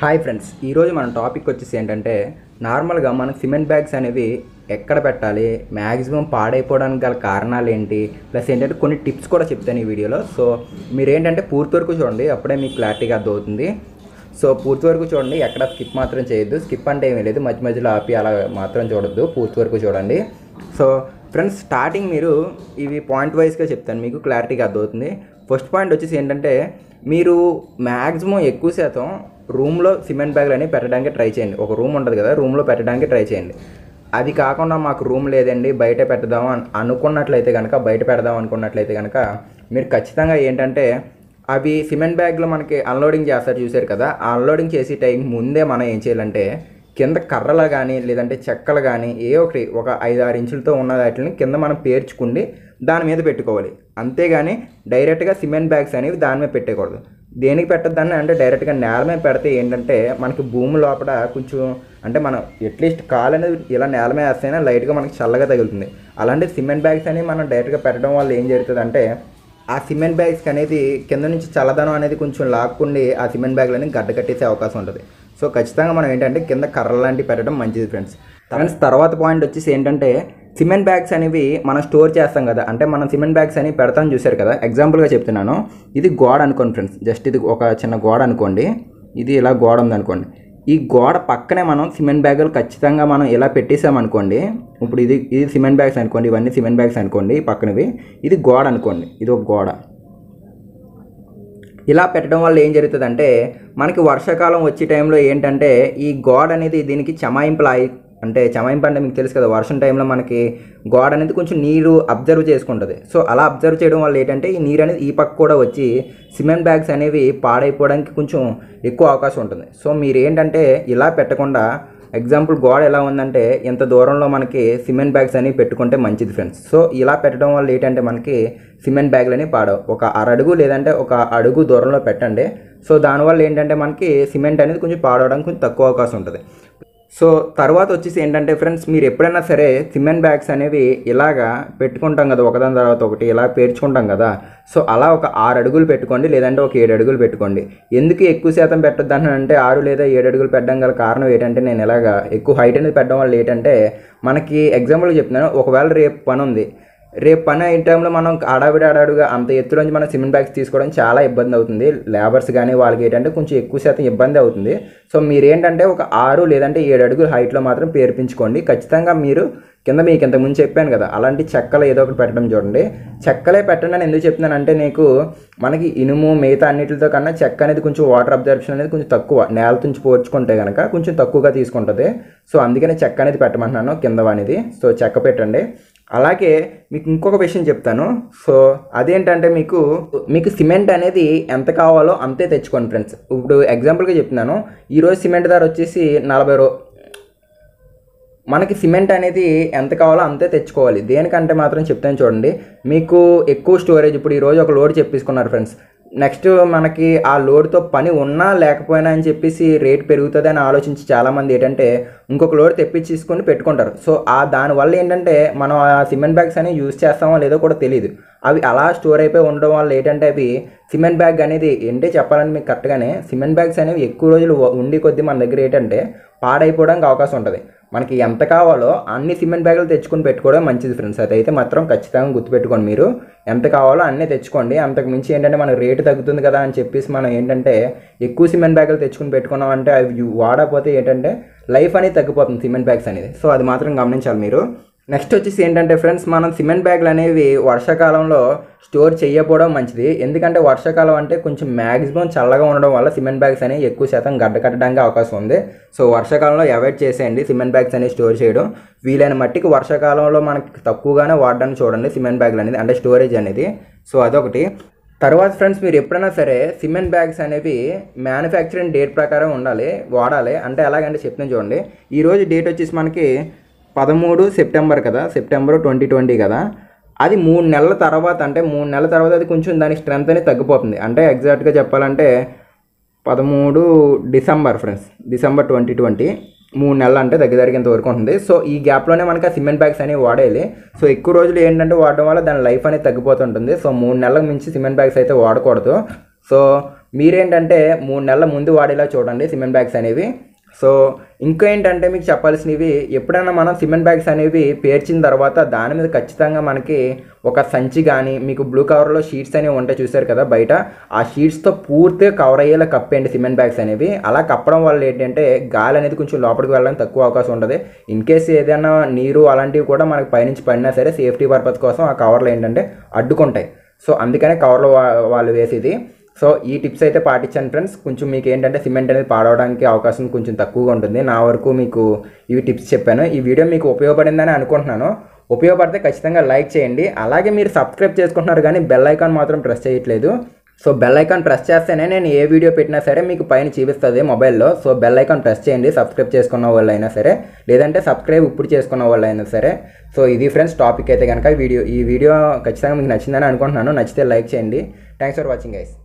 hi friends ఈరోజు మన topic వచ్చేసి ఏంటంటే నార్మల్గా మనం సిమెంట్ బ్యాగ్స్ అనేవి ఎక్కడ పెట్టాలి మ్యాక్సిమం పాడైపోవడానికి గల కారణాలు ఏంటి ప్లస్ ఏంటంటే కొన్ని టిప్స్ కూడా చెప్తాను ఈ వీడియోలో సో మీరు ఏంటంటే పూర్తి వరకు చూడండి అప్పుడే మీకు క్లారిటీగా అర్థమవుతుంది సో పూర్తి వరకు చూడండి ఎక్కడ స్కిప్ మాత్రం చేయొద్దు స్కిప్ అంటే ఏమీ లేదు మధ్య మధ్యలో ఆపి అలా మాత్రం చూడొద్దు పూర్తి వరకు చూడండి సో ఫ్రెండ్స్ స్టార్టింగ్ మీరు ఇవి పాయింట్ వైజ్గా చెప్తాను మీకు క్లారిటీగా అర్థమవుతుంది ఫస్ట్ పాయింట్ వచ్చేసి ఏంటంటే మీరు మ్యాక్సిమం ఎక్కువ శాతం రూమ్లో సిమెంట్ బ్యాగులు అనేవి పెట్టడానికి ట్రై చేయండి ఒక రూమ్ ఉంటుంది కదా రూమ్లో పెట్టడానికి ట్రై చేయండి అది కాకుండా మాకు రూమ్ లేదండి బయట పెడదాం అని అనుకున్నట్లయితే కనుక బయట పెడదాం అనుకున్నట్లయితే కనుక మీరు ఖచ్చితంగా ఏంటంటే అవి సిమెంట్ బ్యాగ్లో మనకి అన్లోడింగ్ చేస్తారు చూసారు కదా ఆ అన్లోడింగ్ చేసే టైం ముందే మనం ఏం చేయాలంటే కింద కర్రలు కానీ లేదంటే చెక్కలు కానీ ఏ ఒకటి ఒక ఐదు ఆరు ఇంచులతో ఉన్న వాటిని కింద మనం పేర్చుకుండి దాని మీద పెట్టుకోవాలి అంతేగాని డైరెక్ట్గా సిమెంట్ బ్యాగ్స్ అనేవి దాని మీద పెట్టకూడదు దేనికి పెట్టద్దని అంటే డైరెక్ట్గా నేల మీద పెడితే ఏంటంటే మనకి భూమి లోపల కొంచెం అంటే మనం అట్లీస్ట్ కాలు అనేది ఇలా నేల మీద వేస్తేనే లైట్గా మనకి చల్లగా తగులుతుంది అలాంటి సిమెంట్ బ్యాగ్స్ అనేవి మనం డైరెక్ట్గా పెట్టడం వల్ల ఏం జరుగుతుంది అంటే ఆ సిమెంట్ బ్యాగ్స్కి అనేది కింద నుంచి చల్లదనం అనేది కొంచెం లాక్కుండి ఆ సిమెంట్ బ్యాగ్లు అనేది గడ్డ కట్టేసే అవకాశం ఉంటుంది సో ఖచ్చితంగా మనం ఏంటంటే కింద కర్రలు లాంటివి పెట్టడం మంచిది ఫ్రెండ్స్ ఫ్రెండ్స్ తర్వాత పాయింట్ వచ్చేసి ఏంటంటే సిమెంట్ బ్యాగ్స్ అనేవి మనం స్టోర్ చేస్తాం కదా అంటే మనం సిమెంట్ బ్యాగ్స్ అనేవి పెడతాం చూసారు కదా ఎగ్జాంపుల్గా చెప్తున్నాను ఇది గోడ అనుకోండి ఫ్రెండ్స్ జస్ట్ ఇది ఒక చిన్న గోడ అనుకోండి ఇది ఇలా గోడ ఉందనుకోండి ఈ గోడ పక్కనే మనం సిమెంట్ బ్యాగులు ఖచ్చితంగా మనం ఇలా పెట్టేసామనుకోండి ఇప్పుడు ఇది ఇది సిమెంట్ బ్యాగ్స్ అనుకోండి ఇవన్నీ సిమెంట్ బ్యాగ్స్ అనుకోండి ఈ పక్కనవి ఇది గోడ అనుకోండి ఇది ఒక గోడ ఇలా పెట్టడం వల్ల ఏం జరుగుతుందంటే మనకి వర్షాకాలం వచ్చే టైంలో ఏంటంటే ఈ గోడ అనేది దీనికి చమాయింపులాయి అంటే చమాయింపు అంటే మీకు తెలుసు కదా వర్షం టైంలో మనకి గోడ అనేది కొంచెం నీరు అబ్జర్వ్ చేసుకుంటుంది సో అలా అబ్జర్వ్ చేయడం వల్ల ఏంటంటే ఈ నీరు అనేది ఈ పక్క కూడా వచ్చి సిమెంట్ బ్యాగ్స్ అనేవి పాడైపోవడానికి కొంచెం ఎక్కువ అవకాశం ఉంటుంది సో మీరు ఏంటంటే ఇలా పెట్టకుండా ఎగ్జాంపుల్ గోడ ఎలా ఉందంటే ఇంత దూరంలో మనకి సిమెంట్ బ్యాగ్స్ అనేవి పెట్టుకుంటే మంచిది ఫ్రెండ్స్ సో ఇలా పెట్టడం వల్ల ఏంటంటే మనకి సిమెంట్ బ్యాగ్లు అనేవి పాడవు ఒక అరడుగు లేదంటే ఒక అడుగు దూరంలో పెట్టండి సో దానివల్ల ఏంటంటే మనకి సిమెంట్ అనేది కొంచెం పాడవడానికి కొంచెం తక్కువ అవకాశం ఉంటుంది సో తర్వాత వచ్చేసి ఏంటంటే ఫ్రెండ్స్ మీరు ఎప్పుడైనా సరే సిమెంట్ బ్యాగ్స్ అనేవి ఇలాగా పెట్టుకుంటాం కదా ఒకదాని తర్వాత ఒకటి ఇలా పేర్చుకుంటాం కదా సో అలా ఒక ఆరు అడుగులు పెట్టుకోండి లేదంటే ఒక ఏడు అడుగులు పెట్టుకోండి ఎందుకు ఎక్కువ శాతం పెట్టొద్దు అంటే ఆరు లేదా ఏడు అడుగులు పెట్టడం గల కారణం ఏంటంటే నేను ఇలాగా ఎక్కువ హైట్ అనేది పెట్టడం వల్ల ఏంటంటే మనకి ఎగ్జాంపుల్గా చెప్తున్నాను ఒకవేళ రేపు పని ఉంది రేపు పని అయిన టైంలో మనం అడావిడి అడాడుగా అంత ఎత్తులోంచి మనం సిమెంట్ బ్యాగ్స్ తీసుకోవడం చాలా ఇబ్బంది అవుతుంది లేబర్స్ కానీ వాళ్ళకి ఏంటంటే కొంచెం ఎక్కువ శాతం ఇబ్బంది అవుతుంది సో మీరు ఏంటంటే ఒక ఆరు లేదంటే ఏడు అడుగులు హైట్లో మాత్రం పేర్పించుకోండి ఖచ్చితంగా మీరు కింద మీకు ఇంత ముందు చెప్పాను కదా అలాంటి చెక్కలు ఏదో ఒకటి పెట్టడం చూడండి చెక్కలే పెట్టండి అని ఎందుకు చెప్తున్నానంటే నీకు మనకి ఇనుము మిగతా అన్నిటితో కన్నా చెక్క అనేది కొంచెం వాటర్ అబ్జర్ప్షన్ అనేది కొంచెం తక్కువ నేల నుంచి పోర్చుకుంటే కనుక కొంచెం తక్కువగా తీసుకుంటుంది సో అందుకనే చెక్క అనేది పెట్టమంటున్నాను కింద అనేది సో చెక్క పెట్టండి అలాగే మీకు ఇంకొక విషయం చెప్తాను సో అదేంటంటే మీకు మీకు సిమెంట్ అనేది ఎంత కావాలో అంతే తెచ్చుకోండి ఫ్రెండ్స్ ఇప్పుడు ఎగ్జాంపుల్గా చెప్తున్నాను ఈరోజు సిమెంట్ ధర వచ్చేసి నలభై రూ మనకి సిమెంట్ అనేది ఎంత కావాలో అంతే తెచ్చుకోవాలి దేనికంటే మాత్రం చెప్తాను చూడండి మీకు ఎక్కువ స్టోరేజ్ ఇప్పుడు ఈరోజు ఒక లోడ్ చెప్పేసుకున్నారు ఫ్రెండ్స్ నెక్స్ట్ మనకి ఆ లోడ్తో పని ఉన్నా లేకపోయినా అని చెప్పేసి రేట్ పెరుగుతుంది అని ఆలోచించి చాలామంది ఏంటంటే ఇంకొక లోడ్ తెప్పించేసుకొని పెట్టుకుంటారు సో ఆ దానివల్ల ఏంటంటే మనం ఆ సిమెంట్ బ్యాగ్స్ అనేవి యూజ్ చేస్తామో లేదో కూడా తెలియదు అవి అలా స్టోర్ అయిపోయి ఉండడం వల్ల ఏంటంటే అవి సిమెంట్ బ్యాగ్ అనేది ఏంటి చెప్పాలని మీకు కరెక్ట్గానే సిమెంట్ బ్యాగ్స్ అనేవి ఎక్కువ రోజులు ఉండి కొద్దీ మన దగ్గర ఏంటంటే పాడైపోవడానికి అవకాశం ఉంటుంది మనకి ఎంత కావాలో అన్ని సిమెంట్ బ్యాగులు తెచ్చుకొని పెట్టుకోవడం మంచిది ఫ్రెండ్స్ అదైతే మాత్రం ఖచ్చితంగా గుర్తుపెట్టుకోండి మీరు ఎంత కావాలో అన్నీ తెచ్చుకోండి అంతకు మించి ఏంటంటే మన రేటు తగ్గుతుంది కదా అని చెప్పేసి మనం ఏంటంటే ఎక్కువ సిమెంట్ బ్యాగులు తెచ్చుకొని పెట్టుకున్నాం అంటే అవి వాడకపోతే ఏంటంటే లైఫ్ అనేది తగ్గిపోతుంది సిమెంట్ బ్యాగ్స్ అనేది సో అది మాత్రం గమనించాలి మీరు నెక్స్ట్ వచ్చేసి ఏంటంటే ఫ్రెండ్స్ మనం సిమెంట్ బ్యాగ్లు అనేవి వర్షాకాలంలో స్టోర్ చేయకపోవడం మంచిది ఎందుకంటే వర్షాకాలం అంటే కొంచెం మ్యాక్సిమం చల్లగా ఉండడం వల్ల సిమెంట్ బ్యాగ్స్ అనేవి ఎక్కువ శాతం గడ్డ కట్టడానికి అవకాశం ఉంది సో వర్షాకాలంలో అవాయిడ్ చేసేయండి సిమెంట్ బ్యాగ్స్ అనేవి స్టోర్ చేయడం వీలైన మట్టికి వర్షాకాలంలో మనకి తక్కువగానే వాడడానికి చూడండి సిమెంట్ బ్యాగ్లు అనేది అంటే స్టోరేజ్ అనేది సో అదొకటి తర్వాత ఫ్రెండ్స్ మీరు ఎప్పుడైనా సరే సిమెంట్ బ్యాగ్స్ అనేవి మ్యానుఫ్యాక్చరింగ్ డేట్ ప్రకారం ఉండాలి వాడాలి అంటే ఎలాగంటే చెప్తాను చూడండి ఈరోజు డేట్ వచ్చేసి మనకి పదమూడు సెప్టెంబర్ కదా సెప్టెంబర్ ట్వంటీ ట్వంటీ కదా అది మూడు నెలల తర్వాత అంటే మూడు నెలల తర్వాత అది కొంచెం దాని స్ట్రెంత్ అనేది తగ్గిపోతుంది అంటే ఎగ్జాక్ట్గా చెప్పాలంటే పదమూడు December friends December twenty twenty మూడు నెలలు అంటే దగ్గర దగ్గర వరకు ఉంటుంది సో ఈ గ్యాప్లోనే మనకి ఆ సిమెంట్ బ్యాగ్స్ అనేవి వాడేయాలి సో ఎక్కువ రోజులు ఏంటంటే వాడడం వల్ల దాని లైఫ్ అనేది తగ్గిపోతుంటుంది సో మూడు నెలలకు మించి సిమెంట్ బ్యాగ్స్ అయితే వాడకూడదు సో మీరేంటంటే మూడు నెలల ముందు వాడేలా చూడండి సిమెంట్ బ్యాగ్స్ అనేవి సో ఇంకా ఏంటంటే మీకు చెప్పాల్సినవి ఎప్పుడైనా మనం సిమెంట్ బ్యాగ్స్ అనేవి పేర్చిన తర్వాత దాని మీద ఖచ్చితంగా మనకి ఒక సంచి కానీ మీకు బ్లూ కవర్లో షీట్స్ అనేవి ఉంటాయి చూసారు కదా బయట ఆ షీట్స్తో పూర్తిగా కవర్ అయ్యేలా కప్పేయండి సిమెంట్ బ్యాగ్స్ అనేవి అలా కప్పడం వల్ల ఏంటంటే గాలి అనేది కొంచెం లోపలికి వెళ్ళడానికి తక్కువ అవకాశం ఉంటుంది ఇన్ కేస్ ఏదైనా నీరు అలాంటివి కూడా మనకి పైనుంచి పడినా సరే సేఫ్టీ పర్పస్ కోసం ఆ కవర్లు ఏంటంటే అడ్డుకుంటాయి సో అందుకనే కవర్లో వా- వాళ్ళు వేసేది సో ఈ టిప్స్ అయితే పాటించాను ఫ్రెండ్స్ కొంచెం మీకు ఏంటంటే సిమెంట్ అనేది పాడవడానికి అవకాశం కొంచెం తక్కువగా ఉంటుంది నా వరకు మీకు ఇవి టిప్స్ చెప్పాను ఈ వీడియో మీకు ఉపయోగపడిందని అనుకుంటున్నాను ఉపయోగపడితే ఖచ్చితంగా లైక్ చేయండి అలాగే మీరు సబ్స్క్రైబ్ చేసుకుంటున్నారు కానీ బెల్ ఐకాన్ మాత్రం ప్రెస్ చేయట్లేదు సో బెల్ ఐకాన్ ప్రెస్ చేస్తేనే నేను ఏ వీడియో పెట్టినా సరే మీకు పైన చూపిస్తుంది మొబైల్లో సో బెల్ ఐకాన్ ప్రెస్ చేయండి సబ్స్క్రైబ్ చేసుకున్న వాళ్ళు అయినా సరే లేదంటే సబ్స్క్రైబ్ ఇప్పుడు చేసుకున్న వాళ్ళు అయినా సరే సో ఇది ఫ్రెండ్స్ టాపిక్ అయితే కనుక వీడియో ఈ వీడియో ఖచ్చితంగా మీకు నచ్చిందని అనుకుంటున్నాను నచ్చితే లైక్ చేయండి థ్యాంక్స్ ఫర్ వాచింగ్ గైస్